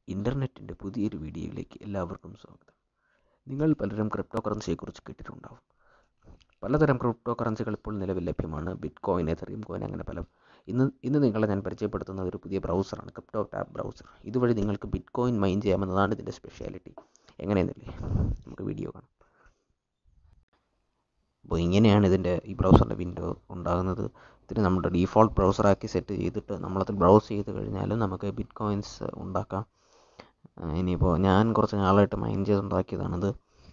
ഇൻ്റർനെറ്റിൻ്റെ പുതിയൊരു വീഡിയോയിലേക്ക് എല്ലാവർക്കും സ്വാഗതം നിങ്ങൾ പലരും ക്രിപ്റ്റോ കറൻസിയെക്കുറിച്ച് കേട്ടിട്ടുണ്ടാവും പലതരം ക്രിപ്റ്റോ കറൻസികൾ ഇപ്പോൾ നിലവിൽ ലഭ്യമാണ് ബിറ്റ് കോയിൻ എതറിയം കോയിൻ അങ്ങനെ പല ഇന്ന് ഇന്ന് നിങ്ങളെ ഞാൻ പരിചയപ്പെടുത്തുന്നത് ഒരു പുതിയ ബ്രൗസറാണ് ക്രിപ്റ്റോ ടാബ് ബ്രൗസർ ഇതുവഴി നിങ്ങൾക്ക് ബിറ്റ് കോയിൻ മൈൻ ചെയ്യാമെന്നതാണ് ഇതിൻ്റെ സ്പെഷ്യാലിറ്റി എങ്ങനെയെന്നില്ലേ നമുക്ക് വീഡിയോ കാണാം അപ്പോൾ ഇങ്ങനെയാണ് ഇതിൻ്റെ ഈ ബ്രൗസറിൻ്റെ വിൻഡോ ഉണ്ടാകുന്നത് ഇതിന് നമ്മുടെ ഡീഫോൾട്ട് ബ്രൗസറാക്കി സെറ്റ് ചെയ്തിട്ട് നമ്മളത് ബ്രൗസ് ചെയ്ത് കഴിഞ്ഞാലും നമുക്ക് ബിറ്റ് കോയിൻസ് ഉണ്ടാക്കാം ഇനിയിപ്പോൾ ഞാൻ കുറച്ച് നാളായിട്ട് മൈൻ ചെയ്തുണ്ടാക്കിയതാണിത്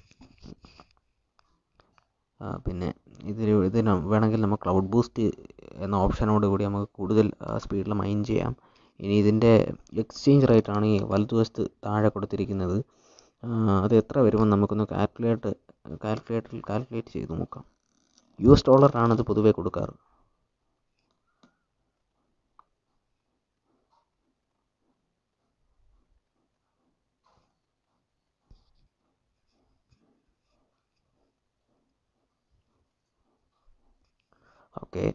പിന്നെ ഇതിൽ ഇതിന് വേണമെങ്കിൽ നമുക്ക് ക്ലൗഡ് ബൂസ്റ്റ് എന്ന ഓപ്ഷനോട് കൂടി നമുക്ക് കൂടുതൽ സ്പീഡിൽ മൈൻ ചെയ്യാം ഇനി ഇതിൻ്റെ എക്സ്ചേഞ്ച് റേറ്റാണ് ഈ വലതുവശത്ത് താഴെ കൊടുത്തിരിക്കുന്നത് അത് എത്ര വരുമെന്ന് നമുക്കൊന്ന് കാൽക്കുലേറ്റ് കാൽക്കുലേറ്ററിൽ കാൽക്കുലേറ്റ് ചെയ്ത് നോക്കാം യു എസ് ഡോളറാണ് ഇത് പൊതുവേ കൊടുക്കാറ് ഓക്കെ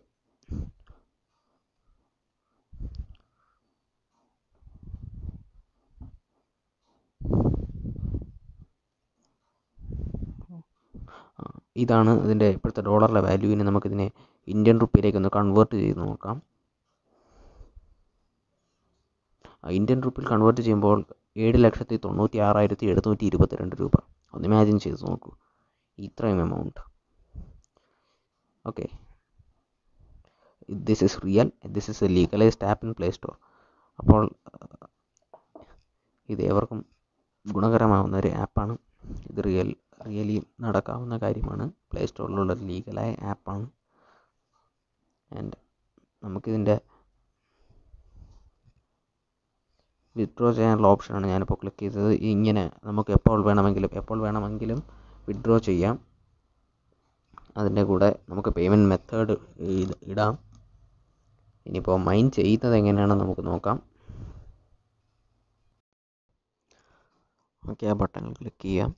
ഇതാണ് ഇതിൻ്റെ ഇപ്പോഴത്തെ ഡോളറിലെ വാല്യൂവിനെ നമുക്കിതിനെ ഇന്ത്യൻ റുപ്പിയിലേക്ക് ഒന്ന് കൺവേർട്ട് ചെയ്ത് നോക്കാം ഇന്ത്യൻ റുപ്പിയിൽ കൺവേർട്ട് ചെയ്യുമ്പോൾ ഏഴ് ലക്ഷത്തി തൊണ്ണൂറ്റി ആറായിരത്തി എഴുന്നൂറ്റി ഇരുപത്തിരണ്ട് രൂപ ഒന്ന് ഇമാജിൻ ചെയ്ത് നോക്കൂ ഇത്രയും amount okay this is real this is a legalised app in play store അപ്പോൾ ഇത് ഏവർക്കും ഗുണകരമാവുന്ന ഒരു ആപ്പാണ് ഇത് റിയൽ റിയലി നടക്കാവുന്ന കാര്യമാണ് പ്ലേ സ്റ്റോറിലുള്ള ലീഗലായ ആപ്പാണ് ആൻഡ് നമുക്കിതിൻ്റെ വിത്ഡ്രോ ചെയ്യാനുള്ള ഓപ്ഷനാണ് ഞാനിപ്പോൾ ക്ലിക്ക് ചെയ്തത് ഇങ്ങനെ നമുക്ക് എപ്പോൾ വേണമെങ്കിലും എപ്പോൾ വേണമെങ്കിലും വിത്ഡ്രോ ചെയ്യാം അതിൻ്റെ കൂടെ നമുക്ക് പേയ്മെൻറ്റ് മെത്തേഡ് ഇടാം ഇനിയിപ്പോൾ മൈൻ ചെയ്യുന്നത് എങ്ങനെയാണെന്ന് നമുക്ക് നോക്കാം ഓക്കെ ആ ബട്ടണിൽ ക്ലിക്ക് ചെയ്യാം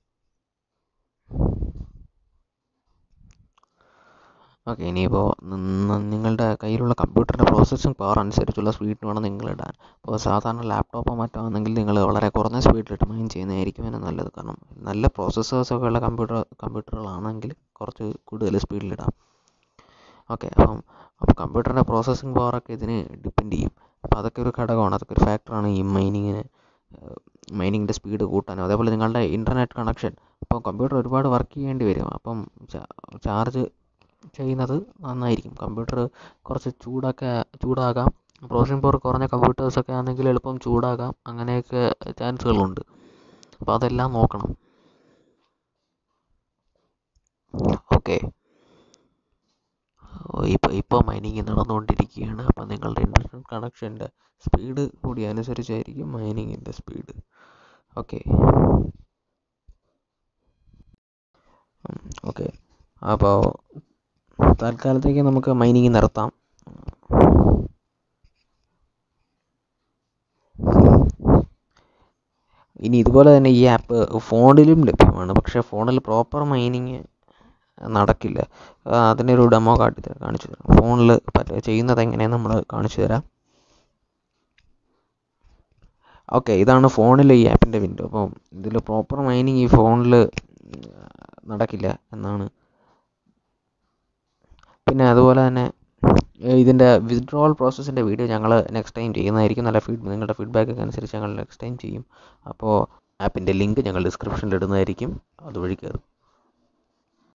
ഓക്കെ ഇനിയിപ്പോൾ നിങ്ങളുടെ കയ്യിലുള്ള കമ്പ്യൂട്ടറിൻ്റെ പ്രോസസ്സിംഗ് പവർ അനുസരിച്ചുള്ള സ്പീഡ് വേണം നിങ്ങൾ ഇടാൻ ഇപ്പോൾ സാധാരണ ലാപ്ടോപ്പോ മറ്റോ ആണെങ്കിൽ നിങ്ങൾ വളരെ കുറഞ്ഞ സ്പീഡിലിട്ട് മൈൻ ചെയ്യുന്നതായിരിക്കും അതിന് നല്ലത് കാരണം നല്ല പ്രോസസ്സേഴ്സൊക്കെ ഉള്ള കമ്പ്യൂട്ടർ കമ്പ്യൂട്ടറുകളാണെങ്കിൽ കുറച്ച് കൂടുതൽ സ്പീഡിലിടാം ഓക്കെ അപ്പം അപ്പോൾ കമ്പ്യൂട്ടറിൻ്റെ പ്രോസസ്സിംഗ് പവറൊക്കെ ഇതിന് ഡിപ്പെൻഡ് ചെയ്യും അപ്പോൾ അതൊക്കെ ഒരു ഘടകമാണ് അതൊക്കെ ഒരു ഫാക്ടറാണ് ഈ മൈനിങ്ങിന് മൈനിങ്ങിൻ്റെ സ്പീഡ് കൂട്ടാനും അതേപോലെ നിങ്ങളുടെ ഇൻ്റർനെറ്റ് കണക്ഷൻ ഇപ്പോൾ കമ്പ്യൂട്ടർ ഒരുപാട് വർക്ക് ചെയ്യേണ്ടി വരും അപ്പം ചാർജ് ചെയ്യുന്നത് നന്നായിരിക്കും കമ്പ്യൂട്ടർ കുറച്ച് ചൂടൊക്കെ ചൂടാകാം പ്രോസസ്സിംഗ് പവർ കുറഞ്ഞ കമ്പ്യൂട്ടേഴ്സൊക്കെ ആണെങ്കിൽ എളുപ്പം ചൂടാകാം അങ്ങനെയൊക്കെ ചാൻസുകളുണ്ട് അപ്പോൾ അതെല്ലാം നോക്കണം ഓക്കെ ഇപ്പോൾ ഇപ്പോൾ മൈനിങ് നടന്നുകൊണ്ടിരിക്കുകയാണ് അപ്പോൾ നിങ്ങളുടെ ഇൻ്റർനെറ്റ് കണക്ഷൻ്റെ സ്പീഡ് കൂടി അനുസരിച്ചായിരിക്കും മൈനിങ്ങിൻ്റെ സ്പീഡ് ഓക്കെ ഓക്കെ അപ്പോൾ തൽക്കാലത്തേക്ക് നമുക്ക് മൈനിങ് നിർത്താം ഇനി ഇതുപോലെ തന്നെ ഈ ആപ്പ് ഫോണിലും ലഭ്യമാണ് പക്ഷേ ഫോണിൽ പ്രോപ്പർ മൈനിങ് നടക്കില്ല അതിനൊരു ഡെമോ കാട്ടി കാണിച്ചു തരാം ഫോണിൽ പറ്റ ചെയ്യുന്നത് എങ്ങനെയെന്ന് നമ്മൾ കാണിച്ചു തരാം ഓക്കെ ഇതാണ് ഫോണിലെ ഈ ആപ്പിൻ്റെ വിൻഡോ അപ്പം ഇതിൽ പ്രോപ്പർ മൈനിങ് ഈ ഫോണിൽ നടക്കില്ല എന്നാണ് പിന്നെ അതുപോലെ തന്നെ ഇതിൻ്റെ വിത്ഡ്രോവൽ പ്രോസസ്സിൻ്റെ വീഡിയോ ഞങ്ങൾ നെക്സ്റ്റ് ടൈം ചെയ്യുന്നതായിരിക്കും നല്ല ഫീഡ് നിങ്ങളുടെ ഫീഡ്ബാക്കൊക്കെ അനുസരിച്ച് ഞങ്ങൾ നെക്സ്റ്റ് ടൈം ചെയ്യും അപ്പോൾ ആപ്പിൻ്റെ ലിങ്ക് ഞങ്ങൾ ഡിസ്ക്രിപ്ഷനിൽ ഇടുന്നതായിരിക്കും അതുവഴി കയറും